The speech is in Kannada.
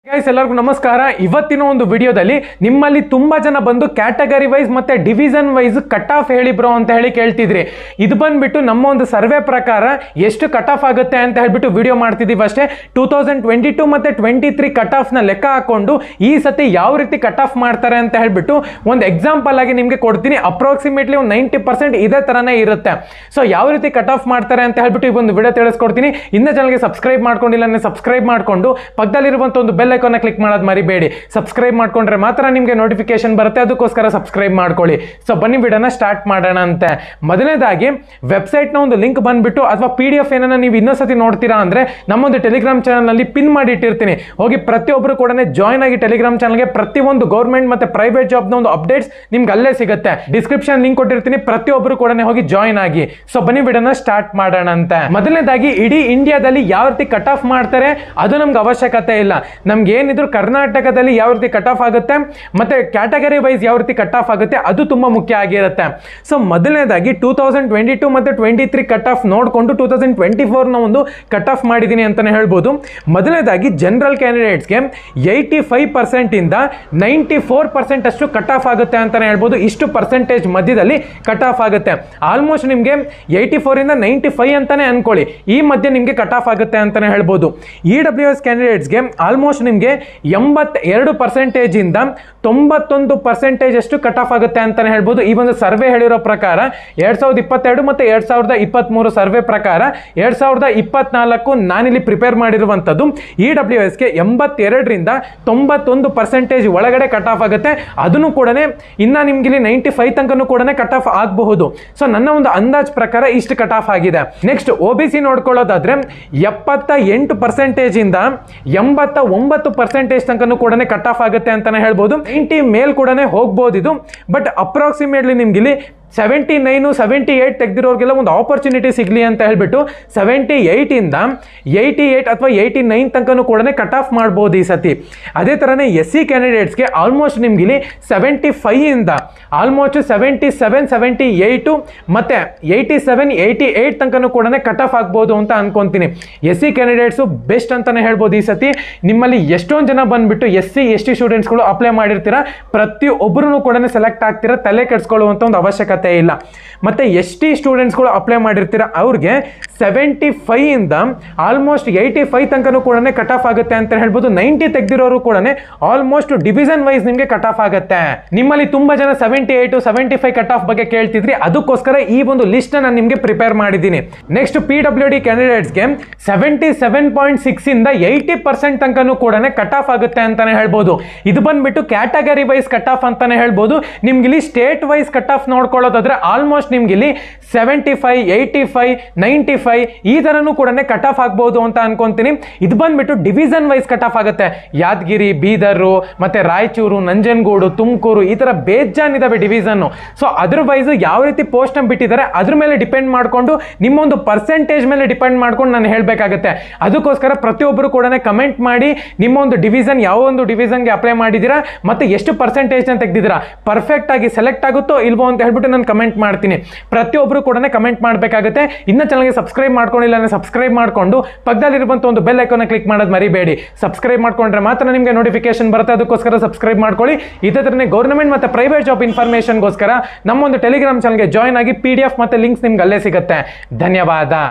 ಗೈಸ್ ಎಲ್ಲರಿಗೂ ನಮಸ್ಕಾರ ಇವತ್ತಿನ ಒಂದು ವಿಡಿಯೋದಲ್ಲಿ ನಿಮ್ಮಲ್ಲಿ ತುಂಬಾ ಜನ ಬಂದು ಕ್ಯಾಟಗರಿ ವೈಸ್ ಮತ್ತೆ ಡಿವಿಷನ್ ವೈಸ್ ಕಟ್ ಆಫ್ ಹೇಳಿ ಬ್ರೋ ಅಂತ ಹೇಳಿ ಕೇಳ್ತಿದ್ರಿ ಇದು ಬಂದ್ಬಿಟ್ಟು ನಮ್ಮ ಒಂದು ಸರ್ವೆ ಪ್ರಕಾರ ಎಷ್ಟು ಕಟ್ ಆಫ್ ಆಗುತ್ತೆ ಅಂತ ಹೇಳ್ಬಿಟ್ಟು ವಿಡಿಯೋ ಮಾಡ್ತಿದೀವಿ ಅಷ್ಟೇ ಟೂ ತೌಸಂಡ್ ಟ್ವೆಂಟಿ ಟೂ ಮತ್ತೆ ಟ್ವೆಂಟಿ ತ್ರೀ ಕಟ್ ಆಫ್ನ ಲೆಕ್ಕ ಹಾಕೊಂಡು ಈ ಸತಿ ಯಾವ ರೀತಿ ಕಟ್ ಆಫ್ ಮಾಡ್ತಾರೆ ಅಂತ ಹೇಳ್ಬಿಟ್ಟು ಒಂದು ಎಕ್ಸಾಂಪಲ್ ಆಗಿ ನಿಮಗೆ ಕೊಡ್ತೀನಿ ಅಪ್ರಾಕ್ಸಿಮೇಟ್ಲಿ ಒಂದು ನೈಂಟಿ ಪರ್ಸೆಂಟ್ ಇದೇ ತರನೇ ಇರುತ್ತೆ ಸೊ ಯಾವ ರೀತಿ ಕಟ್ ಆಫ್ ಮಾಡ್ತಾರೆ ಅಂತ ಹೇಳ್ಬಿಟ್ಟು ಈ ಒಂದು ವಿಡಿಯೋ ತಿಳಿಸ್ಕೊಡ್ತೀನಿ ಇನ್ನ ಚಾನಲ್ಗೆ ಸಬ್ಸ್ಕ್ರೈಬ್ ಮಾಡ್ಕೊಂಡಿಲ್ಲ ಸಬ್ಸ್ಕ್ರೈಬ್ ಮಾಡ್ಕೊಂಡು ಪಕ್ಕದಲ್ಲಿರುವಂಥ ಒಂದು ಬೆಲ್ ಐಕಾನ್ ಕ್ಲಿಕ್ ಮಾಡೋದು ಮರಿಬೇಡಿ ಸಬ್ಸ್ಕ್ರೈಬ್ ಮಾಡ್ಕೊಂಡ್ರೆ ಮಾತ್ರ ನಿಮಗೆ ನೋಟಿಫಿಕೇಶನ್ ಬರುತ್ತೆ ಅದಕ್ಕೋಸ್ಕರ ಸಬ್ಸ್ಕ್ರೈಬ್ ಮಾಡ್ಕೊಳ್ಳಿ ಸೊ ಬನ್ನಿ ವಿಡಿಯೋನ ಸ್ಟಾರ್ಟ್ ಮಾಡೋಣ ಅಂತೆ ಮೊದಲನೇದಾಗಿ ವೆಬ್ಸೈಟ್ನ ಒಂದು ಲಿಂಕ್ ಬಂದ್ಬಿಟ್ಟು ಅಥವಾ ಪಿ ಡಿ ಎಫ್ ಏನನ್ನ ನೀವು ಇನ್ನೊಂದ್ಸತಿ ನೋಡ್ತೀರಾ ಅಂದ್ರೆ ನಮ್ಮೊಂದು ಟೆಲಿಗ್ರಾಮ್ ಚಾನಲ್ನಲ್ಲಿ ಪಿನ್ ಮಾಡಿ ಇಟ್ಟಿರ್ತೀನಿ ಹೋಗಿ ಪ್ರತಿಯೊಬ್ಬರು ಕೂಡ ಜಾಯ್ನ್ ಆಗಿ ಟೆಲಿಗ್ರಾಮ್ ಚಾನಲ್ಗೆ ಪ್ರತಿಯೊಂದು ಗೌರ್ಮೆಂಟ್ ಮತ್ತೆ ಪ್ರೈವೇಟ್ ಜಾಬ್ನ ಒಂದು ಅಪ್ಡೇಟ್ಸ್ ನಿಮ್ಗೆ ಅಲ್ಲೇ ಸಿಗುತ್ತೆ ಡಿಸ್ಕ್ರಿಪ್ಷನ್ ಲಿಂಕ್ ಕೊಟ್ಟಿರ್ತೀನಿ ಪ್ರತಿಯೊಬ್ಬರು ಕೂಡ ಹೋಗಿ ಜಾಯ್ನ್ ಆಗಿ ಸೊ ಬನ್ನಿ ವಿಡಿಯೋನ ಸ್ಟಾರ್ಟ್ ಮಾಡೋಣ ಅಂತ ಮೊದಲನೇದಾಗಿ ಇಡೀ ಇಂಡಿಯಾದಲ್ಲಿ ಯಾವ ರೀತಿ ಕಟ್ ಆಫ್ ಮಾಡ್ತಾರೆ ಅದು ನಮ್ಗೆ ಅವಶ್ಯಕತೆ ಇಲ್ಲ ನಮ್ಗೆ ಏನಿದ್ರು ಕರ್ನಾಟಕದಲ್ಲಿ ಯಾವ ರೀತಿ ಕಟ್ ಆಫ್ ಆಗುತ್ತೆ ಮತ್ತೆ ಕ್ಯಾಟಗರಿ ವೈಸ್ ಯಾವ ರೀತಿ ಕಟ್ ಆಫ್ ಆಗುತ್ತೆ ಅದು ತುಂಬಾ ಮುಖ್ಯ ಆಗಿರುತ್ತೆ ಸೊ ಮೊದಲನೇದಾಗಿ ಟೂ ತೌಸಂಡ್ ಟ್ವೆಂಟಿ ಟೂ ಮತ್ತೆ ಟ್ವೆಂಟಿ ತ್ರೀ ಕಟ್ ಆಫ್ ನೋಡಿಕೊಂಡು ಟೂ ತೌಸಂಡ್ ಟ್ವೆಂಟಿ ಫೋರ್ನ ಒಂದು ಕಟ್ ಆಫ್ ಮಾಡಿದ್ದೀನಿ ಅಂತಾನೆ ಹೇಳ್ಬೋದು ಮೊದಲನೇದಾಗಿ ಜನರಲ್ ಕ್ಯಾಂಡಿಡೇಟ್ಸ್ಗೆ ಏಯ್ಟಿ ಫೈವ್ ಪರ್ಸೆಂಟಿಂದ ನೈಂಟಿ ಫೋರ್ ಪರ್ಸೆಂಟ್ ಅಷ್ಟು ಕಟ್ ಆಫ್ ಆಗುತ್ತೆ ಅಂತಾನೆ ಹೇಳ್ಬೋದು ಇಷ್ಟು ಪರ್ಸೆಂಟೇಜ್ ಮಧ್ಯದಲ್ಲಿ ಕಟ್ ಆಫ್ ಆಗುತ್ತೆ ಆಲ್ಮೋಸ್ಟ್ ನಿಮಗೆ ಏಯ್ಟಿ ಫೋರಿಂದ ನೈಂಟಿ ಫೈವ್ ಅಂತಾನೆ ಅನ್ಕೊಳ್ಳಿ ಈ ಮಧ್ಯೆ ನಿಮಗೆ ಕಟ್ ಆಫ್ ಆಗುತ್ತೆ ಅಂತಾನೆ ಹೇಳ್ಬೋದು ಇ ಡಬ್ಲ್ಯೂ ಎಸ್ ಕ್ಯಾಂಡಿಡೇಟ್ಸ್ಗೆ ಆಲ್ಮೋಸ್ಟ್ ನಿಮಗೆ ಎಂಬತ್ತೆರಡು ಪರ್ಸೆಂಟೇಜಿಂದ ತೊಂಬತ್ತೊಂದು ಪರ್ಸೆಂಟೇಜ್ ಅಷ್ಟು ಕಟ್ ಆಫ್ ಆಗುತ್ತೆ ಅಂತಾನೆ ಹೇಳ್ಬೋದು ಈ ಒಂದು ಸರ್ವೆ ಹೇಳಿರೋ ಪ್ರಕಾರ ಎರಡ್ ಸಾವಿರದ ಇಪ್ಪತ್ತೆರಡು ಮತ್ತೆ ಎರಡ್ ಸಾವಿರದ ಇಪ್ಪತ್ತ್ಮೂರು ಸರ್ವೆ ಪ್ರಕಾರ ಎರಡ್ ಸಾವಿರದ ಇಪ್ಪತ್ನಾಲ್ಕು ನಾನಿಲ್ಲಿ ಪ್ರಿಪೇರ್ ಮಾಡಿರುವಂಥದ್ದು ಇ ಡಬ್ಲ್ಯೂ ಎಸ್ಗೆ ಎಂಬತ್ತೆರಡರಿಂದ ತೊಂಬತ್ತೊಂದು ಪರ್ಸೆಂಟೇಜ್ ಒಳಗಡೆ ಕಟ್ ಆಫ್ ಆಗುತ್ತೆ ಅದನ್ನು ಕೂಡ ಇನ್ನ ನಿಮ್ಗೆ ಇಲ್ಲಿ ನೈಂಟಿ ಫೈವ್ ತನಕನೂ ಕೂಡ ಕಟ್ ಆಫ್ ಆಗಬಹುದು ಸೊ ನನ್ನ ಒಂದು ಅಂದಾಜ್ ಪ್ರಕಾರ ಇಷ್ಟು ಕಟ್ ಆಫ್ ಆಗಿದೆ ನೆಕ್ಸ್ಟ್ ಒ ಬಿ ಸಿ ನೋಡ್ಕೊಳ್ಳೋದಾದ್ರೆ ಎಪ್ಪತ್ತ ಎಂಟು ಪರ್ಸೆಂಟೇಜ್ ಇಂದ ಎಂಬತ್ತ ಒಂಬತ್ತು ಪರ್ಸೆಂಟೇಜ್ ತನಕನೂ ಕೂಡ ಕಟ್ ಆಫ್ ಆಗುತ್ತೆ ಅಂತಾನೆ ಹೇಳ್ಬೋದು ನೈಂಟಿ ಮೇಲ್ ಕೂಡ ಹೋಗ್ಬೋದು ಇದು ಬಟ್ ಅಪ್ರಾಕ್ಸಿಮೇಟ್ಲಿ ನಿಮ್ಗೆ ಇಲ್ಲಿ ಸೆವೆಂಟಿ ನೈನು ಸೆವೆಂಟಿ ಏಯ್ಟ್ ತೆಗೆದಿರೋರಿಗೆಲ್ಲ ಒಂದು ಆಪರ್ಚುನಿಟಿ ಸಿಗಲಿ ಅಂತ ಹೇಳ್ಬಿಟ್ಟು ಸೆವೆಂಟಿ ಏಯ್ಟಿಂದ ಏಯ್ಟಿ ಏಯ್ಟ್ ಅಥವಾ ಏಯ್ಟಿ ನೈನ್ ತನಕನೂ ಕೂಡ ಕಟ್ ಆಫ್ ಮಾಡ್ಬೋದು ಈ ಸತಿ ಅದೇ ಥರನೇ ಎಸ್ ಸಿ ಕ್ಯಾಂಡಿಡೇಟ್ಸ್ಗೆ ಆಲ್ಮೋಸ್ಟ್ ನಿಮ್ಗೆ ಇಲ್ಲಿ ಸೆವೆಂಟಿ ಫೈಯಿಂದ almost seventy seven seventy eight ಮತ್ತು ಏಯ್ಟಿ ಸೆವೆನ್ ಏಯ್ಟಿ ಏಯ್ಟ್ ತನಕನೂ ಕೂಡ ಕಟ್ ಆಫ್ ಆಗ್ಬೋದು ಅಂತ ಅನ್ಕೊಂತೀನಿ ಎಸ್ ಸಿ ಕ್ಯಾಂಡಿಡೇಟ್ಸು ಬೆಸ್ಟ್ ಅಂತಲೇ ಹೇಳ್ಬೋದು ಈ ಸತಿ ನಿಮ್ಮಲ್ಲಿ ಎಷ್ಟೊಂದು ಜನ ಬಂದ್ಬಿಟ್ಟು ಎಸ್ ಸಿ ಎಸ್ ಟಿ ಸ್ಟೂಡೆಂಟ್ಸ್ಗಳು ಅಪ್ಲೈ ಮಾಡಿರ್ತೀರಾ ಪ್ರತಿಯೊಬ್ಬರೂ ಕೂಡ ಸೆಲೆಕ್ಟ್ ಆಗ್ತೀರಾ ತಲೆ ಕೆಡಿಸ್ಕೊಳ್ಳುವಂಥ ಒಂದು ಅವಶ್ಯಕತೆ ಇಲ್ಲ ಮತ್ತು ಎಸ್ ಟಿ ಸ್ಟೂಡೆಂಟ್ಸ್ಗಳು ಅಪ್ಲೈ ಮಾಡಿರ್ತೀರಾ ಅವ್ರಿಗೆ ಸೆವೆಂಟಿ ಫೈವ್ ಇಂದ ಆಲ್ಮೋಸ್ಟ್ ಏಯ್ಟಿ ಫೈವ್ ತನಕನೂ ಕೂಡ ಕಟ್ ಆಫ್ ಆಗುತ್ತೆ ಅಂತ ಹೇಳ್ಬೋದು ನೈಂಟಿ ತೆಗೆದಿರೋರು ಕೂಡ ಆಲ್ಮೋಸ್ಟ್ ಡಿವಿಷನ್ ವೈಸ್ ನಿಮಗೆ ಕಟ್ ಆಫ್ ಆಗುತ್ತೆ ನಿಮ್ಮಲ್ಲಿ ತುಂಬಾ ಜನ seventy eight seventy five cut off ಬಗ್ಗೆ ಕೇಳ್ತಿದ್ರಿ ಅದಕ್ಕೋಸ್ಕರ ಈ ಒಂದು ಲಿಸ್ಟ್ ನಾನು ನಿಮಗೆ ಪ್ರಿಪೇರ್ ಮಾಡಿದ್ದೀನಿ ನೆಕ್ಸ್ಟ್ ಪಿ ಡಬ್ಲ್ಯೂ ಡಿ ಕ್ಯಾಂಡಿಡೇಟ್ಸ್ಗೆ ಸೆವೆಂಟಿ ಸೆವೆನ್ ಪಾಯಿಂಟ್ ಸಿಕ್ಸ್ ಇಂದ ಏಯ್ಟಿ ಪರ್ಸೆಂಟ್ ತನಕನೂ ಕೂಡ ಕಟ್ ಆಫ್ ಆಗುತ್ತೆ ಅಂತಾನೆ ಹೇಳ್ಬೋದು ಇದು ಬಂದ್ಬಿಟ್ಟು ಕ್ಯಾಟಗರಿ ವೈಸ್ ಕಟ್ ಆಫ್ ಅಂತಾನೆ ಹೇಳ್ಬೋದು ನಿಮ್ಗೆ ಇಲ್ಲಿ ಸ್ಟೇಟ್ ವೈಸ್ ಕಟ್ ಆಫ್ ನೋಡ್ಕೊಳ್ಳೋದಾದ್ರೆ ಆಲ್ಮೋಸ್ಟ್ ನಿಮ್ಗೆ ಇಲ್ಲಿ seventy five eighty five ninety five ಈ ಥರನೂ ಕೂಡ ಕಟ್ ಆಫ್ ಆಗ್ಬೋದು ಅಂತ ಅನ್ಕೊಂತೀನಿ ಇದು ಬಂದ್ಬಿಟ್ಟು ಡಿವಿಷನ್ ವೈಸ್ ಕಟ್ ಆಫ್ ಆಗುತ್ತೆ ಯಾದಗಿರಿ ಬೀದರು ಮತ್ತೆ ರಾಯಚೂರು ನಂಜನಗೂಡು ತುಮಕೂರು ಈ ಥರ ಬೇಜಾನ್ ಇದಾವೆ ಡಿವಿಷನ್ ಸೊ ಅದ್ರ ವೈಸ್ ಯಾವ ರೀತಿ ಪೋಸ್ಟ್ ಬಿಟ್ಟಿದ್ದಾರೆ ಅದ್ರ ಮೇಲೆ ಡಿಪೆಂಡ್ ಮಾಡಿಕೊಂಡು ನಿಮ್ಮ ಒಂದು ಪರ್ಸೆಂಟೇಜ್ ಮೇಲೆ ಡಿಪೆಂಡ್ ಮಾಡ್ಕೊಂಡು ನಾನು ಹೇಳಬೇಕಾಗುತ್ತೆ ಅದಕ್ಕೋಸ್ಕರ ಪ್ರತಿಯೊಬ್ಬರು ಕೂಡ ಕಮೆಂಟ್ ಮಾಡಿ ನಿಮ್ಮ ಒಂದು ಡಿವಿಷನ್ ಯಾವ ಒಂದು ಡಿವಿಷನ್ಗೆ ಅಪ್ಲೈ ಮಾಡಿದ್ದೀರಾ ಮತ್ತೆ ಎಷ್ಟು ಪರ್ಸೆಂಟೇಜ್ ಅಂತ ತೆಗೆದಿದ್ದೀರಾ ಪರ್ಫೆಕ್ಟ್ ಆಗಿ ಸೆಲೆಕ್ಟ್ ಆಗುತ್ತೋ ಇಲ್ವೋ ಅಂತ ಹೇಳ್ಬಿಟ್ಟು ನಾನು ಕಮೆಂಟ್ ಮಾಡ್ತೀನಿ ಪ್ರತಿಯೊಬ್ಬರು ಕೂಡ ಕಮೆಂಟ್ ಮಾಡಬೇಕಾಗುತ್ತೆ ಇನ್ನ ಚಾನಲ್ಗೆ ಸಬ್ಸ್ಕ್ರೈಬ್ ಮಾಡ್ಕೊಂಡಿಲ್ಲ ಅಂದ್ರೆ ಸಬ್ಸ್ಕ್ರೈಬ್ ಮಾಡ್ಕೊಂಡು ಪಕ್ಕದಲ್ಲಿರುವಂಥ ಒಂದು ಬೆಲ್ ಐಕಾನ್ ಕ್ಲಿಕ್ ಮಾಡೋದು ಮರಿಬೇಡಿ ಸಬ್ಸ್ಕ್ರೈಬ್ ಮಾಡ್ಕೊಂಡ್ರೆ ಮಾತ್ರ ನಿಮಗೆ ನೋಟಿಫಿಕೇಶನ್ ಬರುತ್ತೆ ಅದಕ್ಕೋಸ್ಕರ ಸಬ್ಸ್ಕ್ರೈಬ್ ಮಾಡ್ಕೊಳ್ಳಿ ಇದೇ ಥರನೇ ಗೌರ್ಮೆಂಟ್ ಮತ್ತೆ ಪ್ರೈವೇಟ್ ಜಾಬ್ ಇನ್ಫಾರ್ಮೇಷನ್ಗೋಸ್ಕರ ನಮ್ಮ ಒಂದು ಟೆಲಿಗ್ರಾಮ್ ಚಾನಲ್ಗೆ ಜಾಯ್ನ್ ಆಗಿ ಪಿ ಡಿ ಎಫ್ ಮತ್ತೆ ಲಿಂಕ್ಸ್ ನಿಮ್ಗೆ ಅಲ್ಲೇ ಸಿಗುತ್ತೆ ಧನ್ಯವಾದ